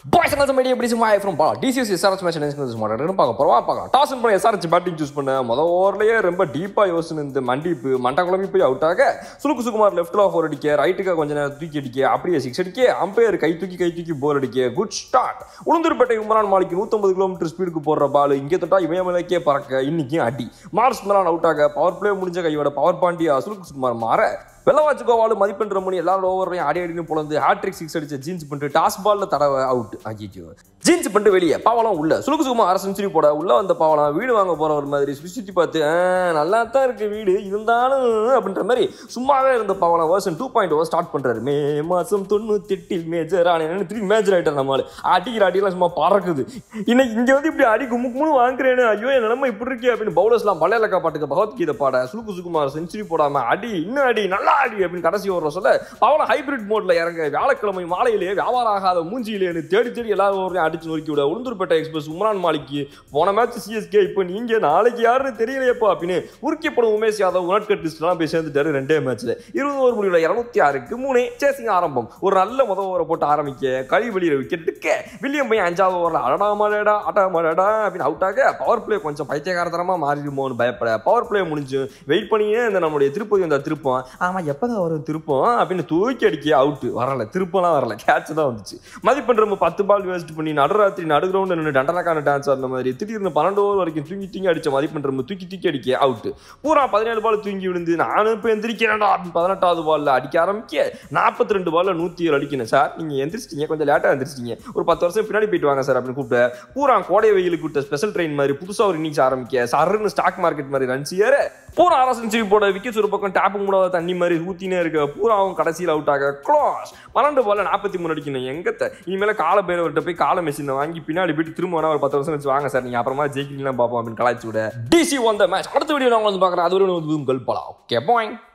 boys அந்த media எப்படி சும்மா ஃப்ரம் பா டிசிஎஸ் எஸ்ஆர்எஸ் மேட்ச் என்ன மாட்டேன் பார்க்க போறோம் பார்க்கலாம் டாஸ் பண்ண எஸ்ஆர்எச் பேட்டிங் சூஸ் பண்ண மொதல் ஓவர்லயே ரொம்ப டீப்பா யோசனை இந்த மண்டிப்பு மண்டா குழம்பி போய் அவுட் ஆக சுலுக்கு சுகுமார் லெஃப்ட் ஆஃப் ஃபோர் அடிக்க ரைட்டுக்கு கொஞ்ச நேரம் தூக்கி அடிக்க அப்படியே சிக்ஸ் அடிக்க அம்பையர் கை தூக்கி கை தூக்கி போர் அடிக்க குட் ஸ்டார்ட் உளுந்தூர்பேட்டை உமரான் மாலிக்கு நூற்றம்பது கிலோமீட்டர் ஸ்பீடுக்கு போடுற பால் இங்கே தொட்டா இமயமலைக்கே பறக்க இன்னைக்கும் அடி மார்ஸ் மலான் அவுட் ஆக பவர் பிளே முடிஞ்ச கையோட பவர் பாண்டியா சுலுக்கு சுகுமார் மாற வெள்ளவாச்சு கோவாலு மதிப்பெண் ரமணி எல்லாரும் ஓவரையும் ஆடி ஆடினு பொழுது ஹாட்ரிக் சிக்ஸ் அடிச்ச ஜீன்ஸ் பண்ணிட்டு டாஸ் பால்ல தடவை அவுட் ஐயோ ஜீன்ஸ் பண்ணிட்டு வெளியே பாவலம் உள்ள சுலுக்கு சுகுமா அரை செஞ்சுரி போட உள்ள வந்த பாவலம் வீடு வாங்க போற ஒரு மாதிரி சுற்றி சுற்றி பார்த்து "ஆ, நல்லா தான் இருக்கு வீடு இருந்தாலும் அப்படின்ற மாதிரி சும்மாவே இருந்த பாவலம் வருஷன் டூ பாயிண்ட் ஓவர் ஸ்டார்ட் பண்றாரு மே மாசம் தொண்ணூத்தி எட்டில் மேஜர் ஆனேன் திரும்பி மேஜர் ஆயிட்டார் நம்மளால அடிக்கிற அடியெல்லாம் சும்மா பறக்குது இன்னைக்கு இங்க வந்து இப்படி அடி கும்மு கும்முன்னு வாங்குறேன்னு ஐயோ என் நிலைமை இப்படி இருக்கே அப்படின்னு பவுலர்ஸ்லாம் பள்ளையலக்கா பாட்டுக்கு பகவத்கீதை பாட சுலுக்கு சுகுமார் செஞ்சுரி போடாம அடி இன்னும் அடி நல்லா அடி அப்படின்னு கடைசி ஓவர் சொல்ல பவன ஹைபிரிட் மோட்ல இறங்க வியாழக்கிழமை மாலையிலே வியாபாரம் ஆகாத மூஞ்சியிலேன்னு தேடி தேடி எல்லா ஓவரையும் அடிச்சு நொறுக்கி விட உளுந்தூர்பேட்டை எக்ஸ்பிரஸ் உம்ரான் மாலிக்கு போன மேட்ச் சிஎஸ்கே இப்போ நீங்க நாளைக்கு யாருன்னு தெரியலையப்பா அப்படின்னு உருக்கப்படும் உமேஷ் யாதவ் உனட்கட் லிஸ்ட்லாம் போய் சேர்ந்துட்டாரு ரெண்டே மேட்ச்ல இருபது ஓவர் முடிவில் இருநூத்தி ஆறுக்கு மூணு சேசிங் ஆரம்பம் ஒரு நல்ல முத ஓவரை போட்டு ஆரம்பிக்க கழி வெளியில விக்கெட் எடுக்க வில்லியம் பையன் அஞ்சாவது ஓவரில் அடடா மடடா அடா மடடா அப்படின்னு அவுட் ஆக பவர் பிளே கொஞ்சம் பைத்தியகாரத்தனமா மாறிடுமோன்னு பயப்பட பவர் பிளே முடிஞ்சு வெயிட் பண்ணியே இந்த நம்மளுடைய திருப்பதி வந்த திருப்பம் ஆமா எப்பதான் வரும் திருப்பம் அப்படின்னு தூக்கி அடிக்க அவுட் வரல திருப்பம்லாம் வரல கேட்ச் தான் வந்துச்சு மதிப்பெண் ரொம்ப பத்து பால் வேஸ்ட் பண்ணி நடுராத்திரி நடு கிரவுண்ட் நின்று டண்டனக்கான டான்ஸ் ஆடின மாதிரி திடீர்னு பன்னெண்டு ஓவர் வரைக்கும் தூங்கி தூங்கி அடிச்ச மதிப்பெண் ரொம்ப தூக்கி தூக்கி அடிக்க அவுட் பூரா பதினேழு பால் தூங்கி விழுந்து நானும் இப்போ எந்திரிக்கிறேன்டா அப்படின்னு பதினெட்டாவது பால்ல அடிக்க ஆரம்பிக்க நாற்பத்தி ரெண்டு பால்ல நூத்தி ஏழு அடிக்கணும் சார் நீங்க எந்திரிச்சிட்டீங்க கொஞ்சம் லேட்டா எந்திரிச்சிட்டீங்க ஒரு பத்து வருஷம் பின்னாடி போயிட்டு வாங்க சார் அப்படின்னு கூப்பிட்டு பூரா கோடை வெயிலுக்கு விட்ட ஸ்பெஷல் ட்ரெயின் மாதிரி புதுசா ஒரு இன்னிங்ஸ் ஆரம்பிக்க சருன்னு ஸ்டாக் மார்க்கெட் மாதிரி ரன்ஸ் ஏற பூரா ஆரா செஞ்சுரி போட விக்கெட்ஸ் ஒரு பக்கம் டேப்பு மூடாத தண்ணி மாதிரி ஊத்தினே இருக்க பூராவும் கடைசியில் அவுட் ஆக க்ளோஸ் பன்னெண்டு பால்ல நாற்பத்தி மூணு அடிக்கணும் எங்கத்த இனிமேல கால பேரவர்கிட்ட போய் கால மெஷினை வாங்கி பின்னாடி போயிட்டு திரும்ப வேணா ஒரு பத்து வருஷம் வச்சு வாங்க சார் நீங்க அப்புறமா ஜெயிக்கிறீங்களா பார்ப்போம் அப்படின்னு கலாய்ச்சி விட டிசி வந்த மேட்ச் அடுத்த வீடியோ நான் வந்து பார்க்குறேன் அது வரை வந்து உங்கள் பலா ஓகே பாயிண்ட்